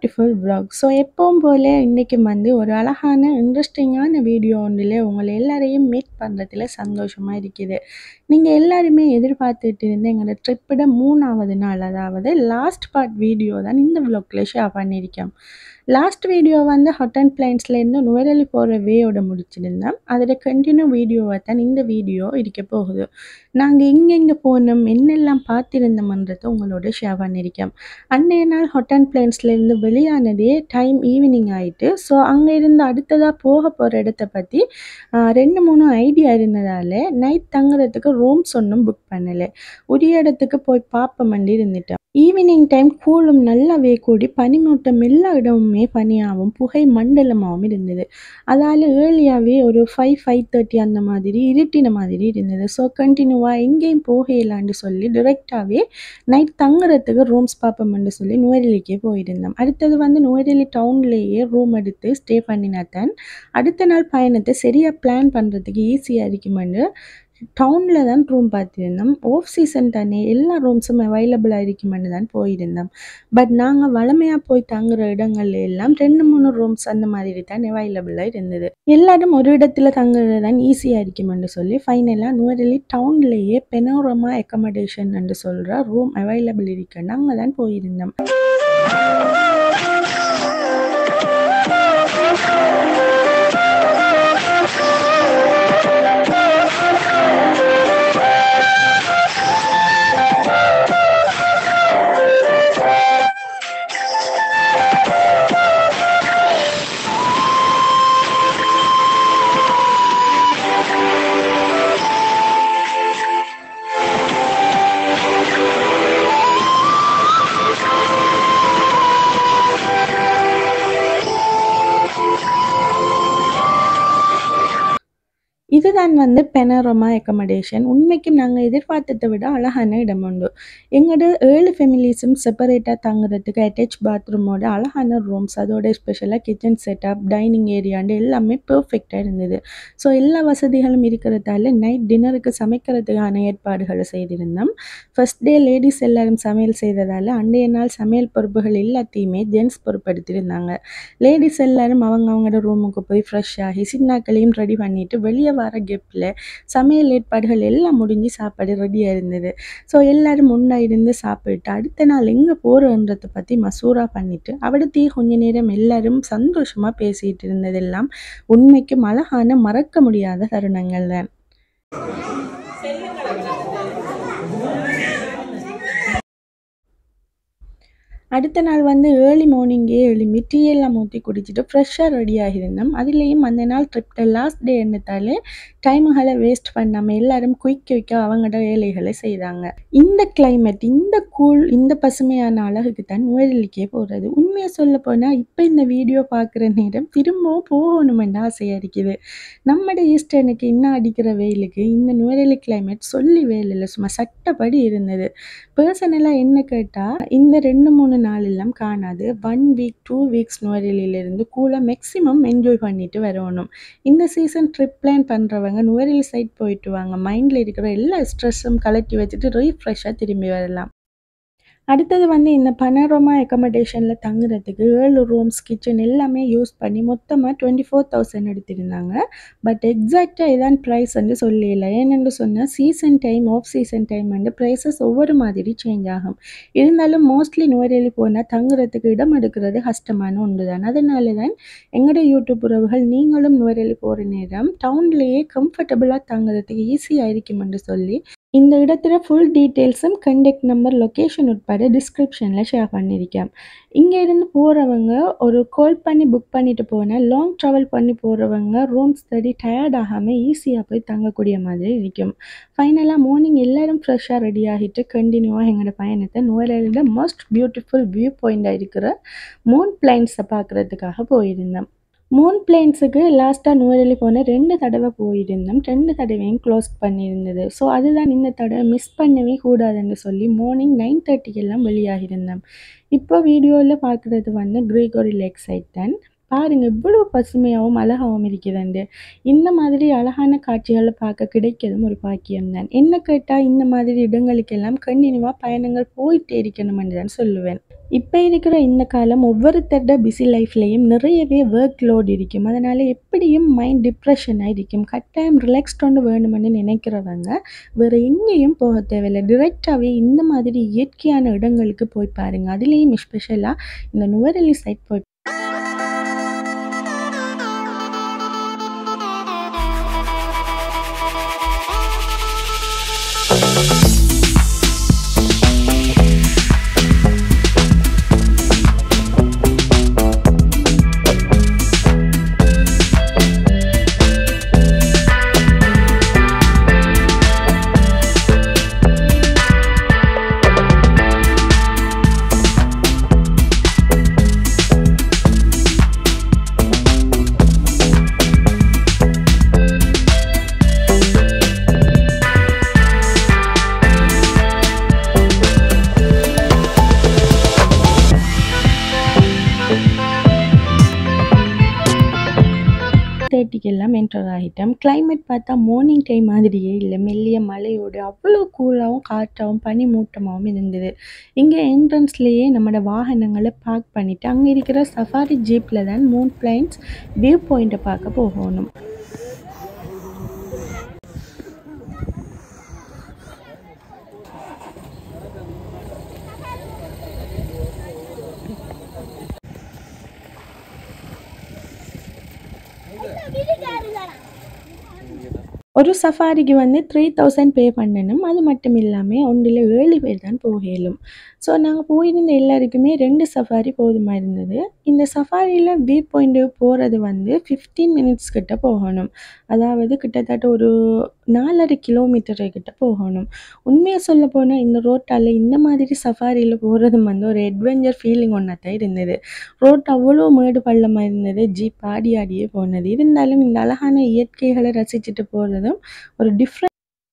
beautiful vlog so எப்பவும் போல இன்றைக்கி வந்து ஒரு அழகான இன்ட்ரெஸ்டிங்கான வீடியோ ஒன்றில் உங்களை எல்லாரையும் மீட் பண்ணுறதுல சந்தோஷமாக இருக்குது நீங்கள் எல்லாருமே எதிர்பார்த்துட்டு இருந்த எங்களோட ட்ரிப்போட மூணாவது நாள் அதாவது லாஸ்ட் பார்ட் வீடியோ தான் இந்த vlogல ஷேர் பண்ணியிருக்கேன் லாஸ்ட் வீடியோ வந்து ஹாட் அண்ட் பிளைன்ஸ்லேருந்து நுவரெலி போகிற வேயோட முடிச்சிருந்தேன் அதோட கண்டினியூ வீடியோவை தான் இந்த வீடியோ இருக்க போகுது நாங்கள் எங்கெங்கே போனோம் என்னெல்லாம் பார்த்திருந்தோம்ன்றதை உங்களோட ஷேர் பண்ணியிருக்கேன் அன்றைய நாள் ஹாட் அண்ட் பிளைன்ஸ்லேருந்து வெளியானதே டைம் ஈவினிங் ஆயிட்டு ஸோ அங்கே இருந்து அடுத்ததாக போக போகிற இடத்த பற்றி ரெண்டு மூணு ஐடியா இருந்ததால் நைட் தங்குறதுக்கு ரூம்ஸ் ஒன்றும் புக் பண்ணலை உரிய இடத்துக்கு போய் பார்ப்போம்னு இருந்துட்டேன் ஈவினிங் டைம் கூலும் நல்லாவே கூடி பனிமூட்டம் எல்லா இடமுமே பனியாகவும் புகை மண்டலமாகவும் இருந்தது அதால் ஏர்லியாகவே ஒரு ஃபைவ் ஃபைவ் தேர்ட்டி அந்த மாதிரி இருட்டின மாதிரி இருந்தது ஸோ கண்டினியூவாக எங்கேயும் போகலான்னு சொல்லி டிரெக்டாகவே நைட் தங்குறதுக்கு ரூம்ஸ் பார்ப்போம்னு சொல்லி நுவரெலிக்கே போயிருந்தோம் அடுத்தது வந்து நுவரெலி டவுன்லேயே ரூம் எடுத்து ஸ்டே பண்ணினாத்தான் அடுத்த நாள் பயணத்தை சரியாக பிளான் பண்ணுறதுக்கு ஈஸியாக இருக்குமென்று டவுனில் தான் ரூம் பார்த்துருந்தோம் ஆஃப் சீசன் தானே எல்லா ரூம்ஸும் அவைலபிளாக இருக்குமென்னு தான் போயிருந்தோம் பட் நாங்கள் வளமையாக போய் தங்குற இடங்கள்ல எல்லாம் ரெண்டு மூணு ரூம்ஸ் அந்த மாதிரி தான் அவைலபிளாக இருந்தது எல்லாரும் ஒரு இடத்துல தங்குறது தான் ஈஸியாக இருக்குமென்னு சொல்லி ஃபைனலாக நுவரெலி டவுன்லேயே பெனோரமா அக்கமடேஷன் என்று சொல்கிற ரூம் அவைலபிள் இருக்குன்னு அங்கே தான் போயிருந்தோம் இதுதான் வந்து பெனரோமா அக்கமடேஷன் உண்மைக்கும் நாங்கள் எதிர்பார்த்ததை விட அழகான இடம் உண்டு எங்களோட ஏழு ஃபெமிலிஸும் செப்பரேட்டாக தங்குறதுக்கு அட்டாச் பாத்ரூமோட அழகான ரூம்ஸ் அதோட ஸ்பெஷலாக கிச்சன் செட்டப் டைனிங் ஏரியாண்டு எல்லாமே பெர்ஃபெக்டாக இருந்தது ஸோ எல்லா வசதிகளும் இருக்கிறதால நைட் டின்னருக்கு சமைக்கிறதுக்கான ஏற்பாடுகளை செய்திருந்தோம் ஃபர்ஸ்ட் டே லேடிஸ் எல்லாரும் சமையல் செய்ததால் அன்றைய நாள் சமையல் பொறுப்புகள் எல்லாத்தையுமே ஜென்ஸ் பொறுப்படுத்தியிருந்தாங்க லேடிஸ் எல்லாரும் அவங்க அவங்களோட ரூமுக்கு போய் ஃப்ரெஷ் ஆகி சின்னாக்களையும் ரெடி பண்ணிவிட்டு வெளியே வர கெப்பில் சமையல் ஏற்பாடுகள் எல்லாம் முடிஞ்சு சாப்பாடு ரெடியாக இருந்தது ஸோ எல்லோரும் முன்னே இருந்து சாப்பிட்டு அடுத்த நாள் எங்கே போகிறோன்றதை பற்றி மசூரா பண்ணிவிட்டு அவடத்தையே கொஞ்ச நேரம் எல்லாரும் சந்தோஷமாக பேசிகிட்டு இருந்ததெல்லாம் உண்மைக்கும் அழகான மறக்க முடியாத தருணங்கள் தான் அடுத்த நாள் வந்து ஏர்லி மார்னிங்கே எழும்பி டீ எல்லாம் ஊற்றி குடிச்சிட்டு ஃப்ரெஷ்ஷாக ரெடி ஆகியிருந்தோம் அதுலேயும் அந்த நாள் ட்ரிப்ட லாஸ்ட் டே என்னத்தாலே டைமுகளை வேஸ்ட் பண்ணாமல் எல்லாரும் குயிக் குயிக்காக அவங்களோட வேலைகளை செய்தாங்க இந்த கிளைமேட் இந்த கூல் இந்த பசுமையான அழகுக்கு தான் நுவரெலிக்கே போகிறது உண்மையாக சொல்ல போனால் இப்போ இந்த வீடியோ பார்க்குற நேரம் திரும்பவும் போகணுமென்று ஆசையாக இருக்குது நம்மட ஈஸ்டர்னுக்கு இன்னும் அடிக்கிற வெயிலுக்கு இந்த நுவரெலி கிளைமேட் சொல்லி வேலை இல்லை சும்மா சட்டப்படி இருந்தது பர்சனலாக என்ன கேட்டால் இந்த ரெண்டு மூணு நாள் எல்லாம் காணாது ஒன் வீக் டூ வீக்ஸ் நுவரெலியிலேருந்து கூலாக மேக்ஸிமம் என்ஜாய் பண்ணிட்டு வரணும் இந்த சீசன் ட்ரிப் பிளான் பண்ணுறவங்க நுவரெலி சைட் போயிட்டு வாங்க மைண்டில் இருக்கிற எல்லா ஸ்ட்ரெஸ்ஸும் கலட்டி வச்சுட்டு ரீஃப்ரெஷ்ஷாக திரும்பி வரலாம் அடுத்தது வந்து இந்த பனரோமா அக்கமடேஷனில் தங்குறதுக்கு ஏழு ரூம்ஸ் கிச்சன் எல்லாமே யூஸ் பண்ணி மொத்தமாக டுவெண்ட்டி ஃபோர் தௌசண்ட் எடுத்திருந்தாங்க பட் எக்ஸாக்டாக இதான் ப்ரைஸ் வந்து சொல்லல ஏனென்று சொன்னால் season time off season time வந்து ப்ரைஸஸ் ஒவ்வொரு மாதிரி சேஞ்ச் ஆகும் இருந்தாலும் மோஸ்ட்லி நுவரெலி போனால் தங்குறதுக்கு இடம் எடுக்கிறது கஷ்டமான ஒன்று தான் அதனால தான் எங்களோட யூடியூப் உறவுகள் நீங்களும் நுவரெலி போகிற நேரம் டவுன்லேயே கம்ஃபர்டபுளாக தங்குறதுக்கு ஈஸியாக இருக்குமென்று சொல்லி இந்த இடத்துல ஃபுல் டீட்டெயில்ஸும் கண்டெக்ட் நம்பர் லொக்கேஷன் உட்பட டிஸ்கிரிப்ஷனில் ஷேர் பண்ணியிருக்கேன் இங்கே இருந்து போகிறவங்க ஒரு கால் பண்ணி புக் பண்ணிட்டு போனால் லாங் ட்ராவல் பண்ணி போகிறவங்க ரூம்ஸ் தேடி டயர்ட் ஆகாமல் ஈஸியாக போய் தங்கக்கூடிய மாதிரி இருக்கும் ஃபைனலாக மார்னிங் எல்லோரும் ஃப்ரெஷ்ஷாக ரெடி ஆகிட்டு கண்டினியூவாக எங்களோட பயணத்தை நுவரெலியோட மோஸ்ட் பியூட்டிஃபுல் வியூ பாயிண்டாக இருக்கிற மூன் பிளைன்ஸை பார்க்குறதுக்காக போயிருந்தோம் மூன் பிளேன்ஸுக்கு லாஸ்ட்டாக நுவரெலி போன ரெண்டு தடவை போயிருந்தோம் ரெண்டு தடவையும் க்ளோஸ் பண்ணியிருந்தது ஸோ அதுதான் இந்த தடவை மிஸ் பண்ணவே கூடாதுன்னு சொல்லி மார்னிங் நைன் தேர்ட்டிக்கெல்லாம் வெளியாகியிருந்தோம் இப்போ வீடியோவில் பார்க்குறது வந்து கிரேகோரி லேக் சைட் தான் பாருங்க இவ்வளோ பசுமையாகவும் அழகாகவும் இருக்குதுண்டு இந்த மாதிரி அழகான காட்சிகளை பார்க்க கிடைக்கிறதும் ஒரு பாக்கியம்தான் என்ன கேட்டால் இந்த மாதிரி இடங்களுக்கெல்லாம் கண்டினியூவாக பயணங்கள் போயிட்டே இருக்கணும்னு தான் சொல்லுவேன் இப்போ இருக்கிற இந்த காலம் ஒவ்வொருத்தரோட பிஸி லைஃப்லேயும் நிறையவே ஒர்க் லோட் இருக்கும் அதனால் எப்படியும் மைண்ட் டிப்ரெஷனாக இருக்கும் கட்டாயம் ரிலாக்ஸ்ட் ஒன்று வேணுமென்னு நினைக்கிறவங்க வேறு எங்கேயும் போக தேவையில்லை டிரெக்டாகவே இந்த மாதிரி இயற்கையான இடங்களுக்கு போய் பாருங்கள் அதுலேயும் ஸ்பெஷலாக இந்த நுவரெலி சைட் போய் தேர்ட்டிக்கெல்லாம் என்டர் ஆகிட்டோம் கிளைமேட் பார்த்தா மார்னிங் டைம் மாதிரியே இல்லை மெல்லிய மழையோடு அவ்வளோ கூலாகவும் காற்றாகவும் பனி மூட்டமாகவும் இருந்தது இங்கே என்ட்ரன்ஸ்லேயே நம்மளோட வாகனங்களை பார்க் பண்ணிவிட்டு அங்கே இருக்கிற சஃபாரி ஜீப்பில் தான் மூன் பிளைன்ஸ் வியூ பாயிண்ட்டை பார்க்க போகணும் ஒரு சஃபாரிக்கு வந்து த்ரீ தௌசண்ட் பே பண்ணணும் அது மட்டும் இல்லாமல் ஒன்றில் ஏழு பேர் தான் போக இயலும் ஸோ நாங்கள் போயிருந்த எல்லாருக்குமே ரெண்டு சஃபாரி போதுமாக இருந்தது இந்த சஃபாரியில் வியூ பாயிண்ட்டு போகிறது வந்து ஃபிஃப்டீன் மினிட்ஸ் கிட்ட போகணும் அதாவது கிட்டத்தட்ட ஒரு நாலரை கிலோமீட்டர் கிட்ட போகணும் உண்மையாக சொல்ல போனால் இந்த ரோட்டால் இந்த மாதிரி சஃபாரியில் போகிறது வந்து ஒரு அட்வென்ச்சர் ஃபீலிங் ஒன்றா தான் இருந்தது ரோட் அவ்வளோ மேடு பள்ளமாக இருந்தது ஜீப் ஆடி ஆடியே போனது இருந்தாலும் இந்த அழகான இயற்கைகளை ரசிச்சுட்டு போகிறதும் ஒரு டிஃப்ரெண்ட்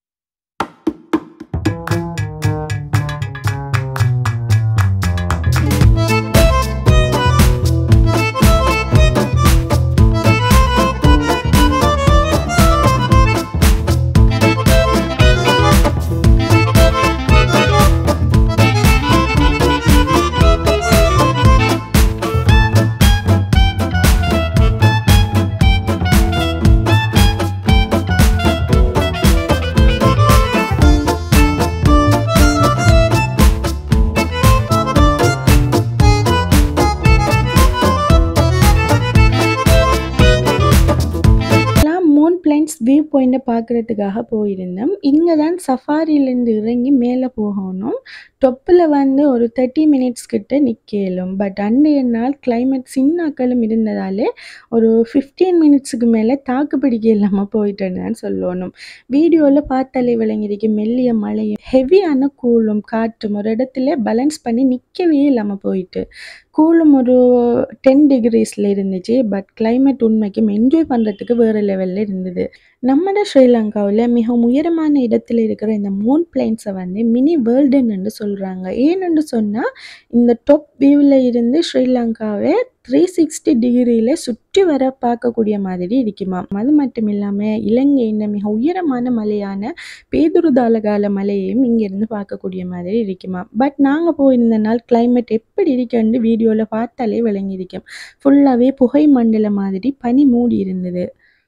மூன் பிளைன்ஸ் வியூ பாயிண்ட்டை பார்க்குறதுக்காக போயிருந்தோம் இங்கே தான் சஃபாரிலேருந்து இறங்கி மேலே போகணும் டொப்பில் வந்து ஒரு தேர்ட்டி மினிட்ஸ் கிட்ட நிற்கலும் பட் அன்றைய நாள் கிளைமேட் சின்னாக்களும் இருந்ததாலே ஒரு ஃபிஃப்டீன் மினிட்ஸுக்கு மேலே தாக்கு பிடிக்க இல்லாமல் போயிட்டேன்னு சொல்லணும் வீடியோவில் பார்த்தாலே விளங்கிருக்கு மெல்லிய மழையும் ஹெவியான கூலும் காற்றும் ஒரு இடத்துல பேலன்ஸ் பண்ணி நிற்கவே இல்லாமல் போயிட்டு கூலும் ஒரு டென் டிகிரிஸில் இருந்துச்சு பட் கிளைமேட் உண்மைக்கும் என்ஜாய் பண்ணுறதுக்கு வேறு லெவலில் இருந்தது நம்மட ஸ்ரீலங்காவில் மிக உயரமான இடத்துல இருக்கிற இந்த மூன் பிளைன்ஸை வந்து மினி வேர்ல்டுன்னு சொல்கிறாங்க ஏன்னு சொன்னால் இந்த டாப் வியூவில் இருந்து ஸ்ரீலங்காவை த்ரீ சிக்ஸ்டி டிகிரியில் சுற்றி வர பார்க்கக்கூடிய மாதிரி இருக்குமா அது மட்டும் இல்லாமல் இலங்கையின் மிக உயரமான மலையான பேதுருதாலகால மலையையும் இங்கேருந்து பார்க்கக்கூடிய மாதிரி இருக்குமா பட் நாங்கள் போயிருந்த நாள் கிளைமேட் எப்படி இருக்குன்னு வீடியோவில் பார்த்தாலே விளங்கியிருக்கும் ஃபுல்லாகவே புகை மண்டல மாதிரி பனி மூடி இருந்தது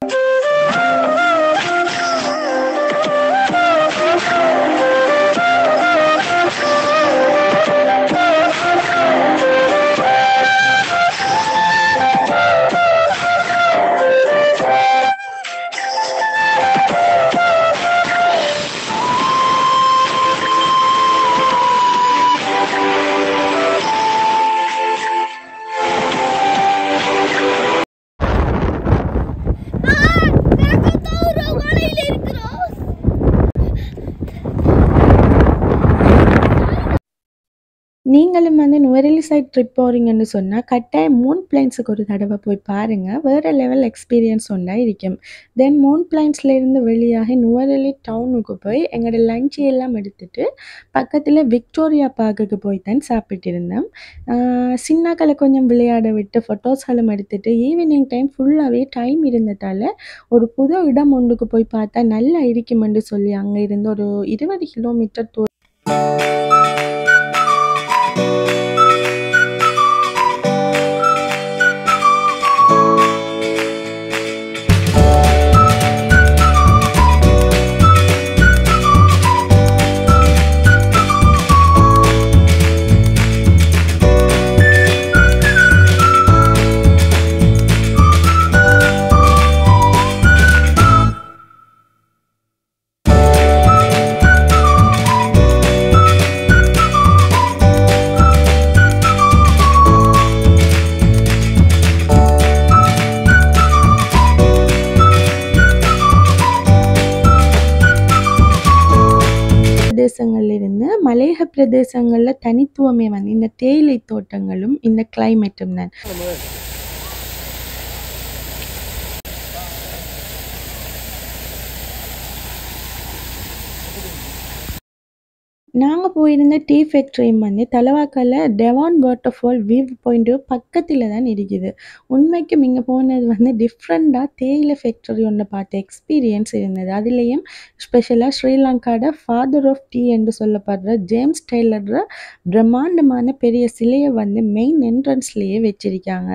நீங்களும் வந்து நுவரெலி சைட் ட்ரிப் போகிறீங்கன்னு சொன்னால் கட்டாயம் மூன் பிளைன்ஸுக்கு ஒரு தடவை போய் பாருங்கள் வேறு லெவல் எக்ஸ்பீரியன்ஸ் ஒன்றா இருக்கும் தென் மூன் பிளைன்ஸ்லேருந்து வெளியாகி நுவரெலி டவுனுக்கு போய் எங்களோட லஞ்ச் எல்லாம் எடுத்துட்டு பக்கத்தில் விக்டோரியா பார்க்குக்கு போய் தான் சாப்பிட்டு இருந்தோம் சின்னாக்களை கொஞ்சம் விளையாட விட்டு ஃபோட்டோஸ்களும் எடுத்துட்டு ஈவினிங் டைம் ஃபுல்லாகவே டைம் இருந்ததால் ஒரு புது இடம் ஒன்றுக்கு போய் பார்த்தா நல்லா இருக்குமென்று சொல்லி அங்கே இருந்து ஒரு இருபது கிலோமீட்டர் தூரம் பிரதேசங்கள்ல இருந்து மலையக பிரதேசங்கள்ல தனித்துவமே வந்து இந்த தேயிலை தோட்டங்களும் இந்த கிளைமேட்டும் தான் நாங்க போயிருந்த டீ ஃபேக்டரியும் வந்து Talawakelle Devon waterfall view point பக்கத்துல தான் இருக்குது உண்மைக்கும் இங்க போனது வந்து டிஃப்ரெண்டா தேயிலை ஃபேக்டரி ஒன்றை பார்த்த எக்ஸ்பீரியன்ஸ் இருந்தது அதுலேயும் ஸ்பெஷலாக ஸ்ரீலங்காட ஃபாதர் ஆஃப் டீ என்று சொல்லப்படுற ஜேம்ஸ் டெய்லர் பிரம்மாண்டமான பெரிய சிலையை வந்து மெயின் என்ட்ரன்ஸ்லேயே வச்சிருக்காங்க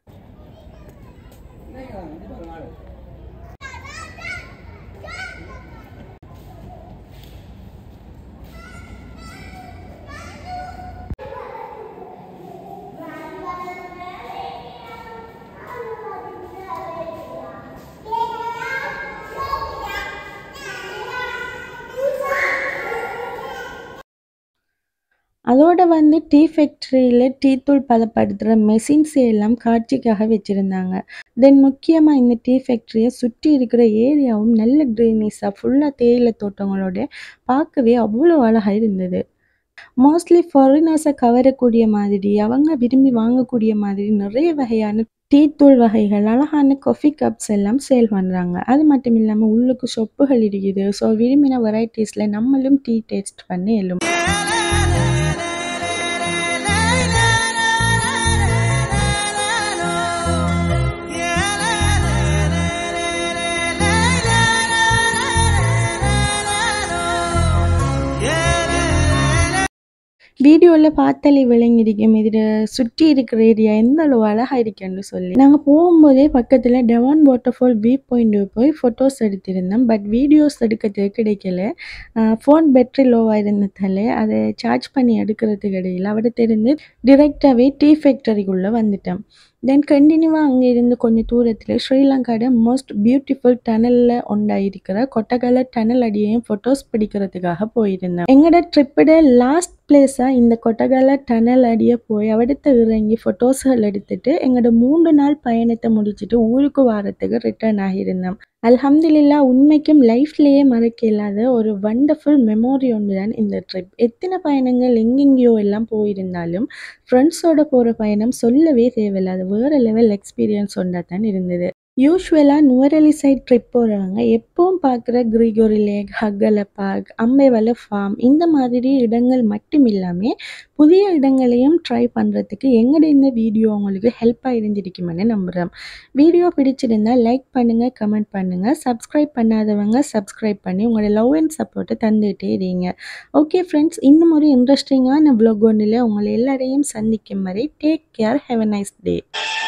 அதோட வந்து டீ ஃபேக்டரியில் டீ தூள் பதப்படுத்துகிற மெஷின்ஸ் எல்லாம் காட்சிக்காக வச்சுருந்தாங்க தென் முக்கியமாக இந்த டீ ஃபேக்டரியை சுற்றி இருக்கிற ஏரியாவும் நல்ல க்ரீனிஸாக ஃபுல்லாக தேயிலை தோட்டங்களோட பார்க்கவே அவ்வளோ அழகாக இருந்தது மோஸ்ட்லி ஃபாரினர்ஸை கவரக்கூடிய மாதிரி அவங்க விரும்பி வாங்கக்கூடிய மாதிரி நிறைய வகையான டீ தூள் வகைகள் அழகான காஃபி கப்ஸ் எல்லாம் சேல் பண்ணுறாங்க அது மட்டும் இல்லாமல் உள்ளுக்கு சொப்புகள் இருக்குது ஸோ விரும்பின வெரைட்டிஸில் நம்மளும் டீ டேஸ்ட் பண்ணி எல்லும் வீடியோவில் பார்த்தாலே விளங்கிருக்கும் இதில் சுற்றி இருக்கிற ஏரியா எந்த அளவு அழகாக இருக்குன்னு சொல்லி நாங்கள் போகும்போதே பக்கத்தில் டெவான் வாட்டர்ஃபால் வியூ பாயிண்ட் போய் ஃபோட்டோஸ் எடுத்திருந்தோம் பட் வீடியோஸ் எடுக்கிறதுக்கு கிடைக்கல ஃபோன் பேட்ரி லோவாக இருந்ததால அதை சார்ஜ் பண்ணி எடுக்கிறதுக்கு இடையில அவடத்திருந்து டிரெக்டாகவே டீ ஃபேக்டரிக்குள்ளே வந்துட்டோம் தென் கண்டினியூவாக அங்கே இருந்து கொஞ்சம் தூரத்தில் ஸ்ரீலங்காவோட மோஸ்ட் பியூட்டிஃபுல் டனலில் உண்டாயிருக்கிற கொட்டகல டனல் அடியையும் ஃபோட்டோஸ் பிடிக்கிறதுக்காக போயிருந்தேன் எங்களோட ட்ரிப்போட லாஸ்ட் பிளேஸாக இந்த கொட்டகல டனல் அடியை போய் அவடுத்து இறங்கி ஃபோட்டோஸ்கள் எடுத்துட்டு எங்களோட மூன்று நாள் பயணத்தை முடிச்சுட்டு ஊருக்கு வாரத்துக்கு ரிட்டர்ன் ஆகியிருந்தோம் அல்ஹம்துலில்லா உண்மைக்கும் லைஃப்லேயே மறக்க இல்லாத ஒரு வண்டர்ஃபுல் மெமோரி ஒன்று தான் இந்த ட்ரிப் எத்தனை பயணங்கள் எங்கெங்கேயோ எல்லாம் போயிருந்தாலும் ஃப்ரெண்ட்ஸோட போகிற பயணம் சொல்லவே தேவையில்லை அது வேறு லெவல் எக்ஸ்பீரியன்ஸ் ஒன்றா தான் இருந்தது யூஸ்வலாக நுவரெலி சைட் ட்ரிப் போகிறவங்க எப்பவும் பார்க்குற Gregory lake Hakgala park Ambewela farm இந்த மாதிரி இடங்கள் மட்டும் இல்லாமல் புதிய இடங்களையும் ட்ரை பண்ணுறதுக்கு எங்களோட இந்த வீடியோ உங்களுக்கு ஹெல்ப்பாக இருந்திருக்குமென்னு நம்புகிறேன் வீடியோ பிடிச்சிருந்தா லைக் பண்ணுங்கள் கமெண்ட் பண்ணுங்கள் சப்ஸ்கிரைப் பண்ணாதவங்க சப்ஸ்கிரைப் பண்ணி உங்களோட லவ் அண்ட் சப்போர்ட்டை தந்துகிட்டே இருங்க ஓகே ஃப்ரெண்ட்ஸ் இன்னும் ஒரு இன்ட்ரெஸ்டிங்கான வ்ளாக் ஒன்றில் உங்களை எல்லாரையும் சந்திக்கும் வரை take care have a nice day